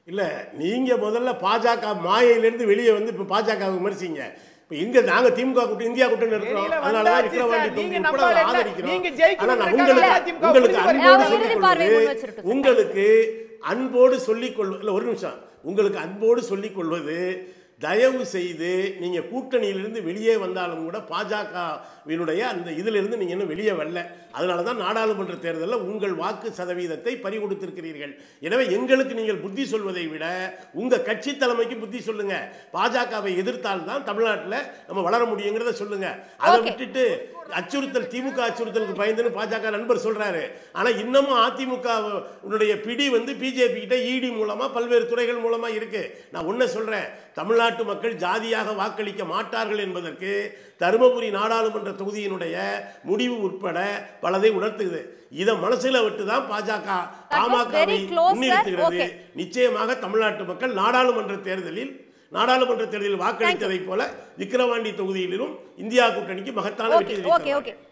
இல்ல நீங்க முதல்ல பாஜக மாயையிலிருந்து வெளியே வந்து இப்ப பாஜக விமர்சிங்க இப்ப இங்க நாங்க திமுக கூட்டம் இந்தியா கூட்டம் இருக்கிறோம் வெளியில அதனாலதான் வந்தாச்சு விக்கிரவாண்டி சார். நீங்க தொகுதி உட்பட நம்மால அதை என்ன? ஆதரிக்கிறோம் நீங்க ஜெயிக்கணும் ஆனா நான் இருக்கறதுக்காக உங்களுக்கு அதிமுக உங்களுக்கு புரிஞ்சு அன்போடு அவர் இறுதி சொல்லிக் பார்வை முன் கொள்வது வச்சிருக்கட்டும் சார். உங்களுக்கு அன்போடு சொல்லிக் கொள்வது இல்ல ஒரு நிமிஷம் உங்களுக்கு அன்போடு சொல்லிக் கொள்வது தயவு செய்து நீங்க கூட்டணியிலிருந்து வெளியே வந்தாலும் கூட பாஜகவினுடைய அந்த இதிலிருந்து நீங்க இன்னும் வெளியே வரல அதனால தான் நாடாளுமன்ற தேர்தலில் உங்கள் வாக்கு சதவீதத்தை பறி கொடுத்திருக்கிறீர்கள் எனவே எங்களுக்கு நீங்கள் புத்தி சொல்வதை விட உங்க கட்சி தலைமைக்கு புத்தி சொல்லுங்க பாஜகவை எதிர்த்தால் தான் தமிழ்நாட்டில் நம்ம வளர முடியுங்கிறத சொல்லுங்க அதை Okay. விட்டுட்டு அச்சுறுத்தல் திமுக அச்சுறுத்தலுக்கு பயந்துன்னு பாஜக நண்பர் சொல்றாரு ஆனா இன்னமும் அதிமுக உன்னுடைய பிடி வந்து பிஜேபி கிட்ட இடி மூலமா பல்வேறு துறைகள் மூலமா இருக்கு நான் ஒன்ன சொல்றேன் தமிழ்நாட்டு மக்கள் ஜாதியாக வாக்களிக்க மாட்டார்கள் என்பதற்கு தருமபுரி நாடாளுமன்ற தொகுதியினுடைய முடிவு உட்பட பலதை உணர்த்துகிறது இதை மனசுல விட்டு தான் பாஜக was பாமகவை very close, sir. முன்னிறுத்துகிறது Okay. நிச்சயமாக தமிழ்நாட்டு மக்கள் நாடாளுமன்ற தேர்தலில் நாடாளுமன்ற தேர்தலில் வாக்களித்ததைப் போல விக்கிரவாண்டி தொகுதியிலும் இந்தியா கூட்டணிக்கு மகத்தான ஓகே வெற்றி ஓகே கிடைத்தது ஓகே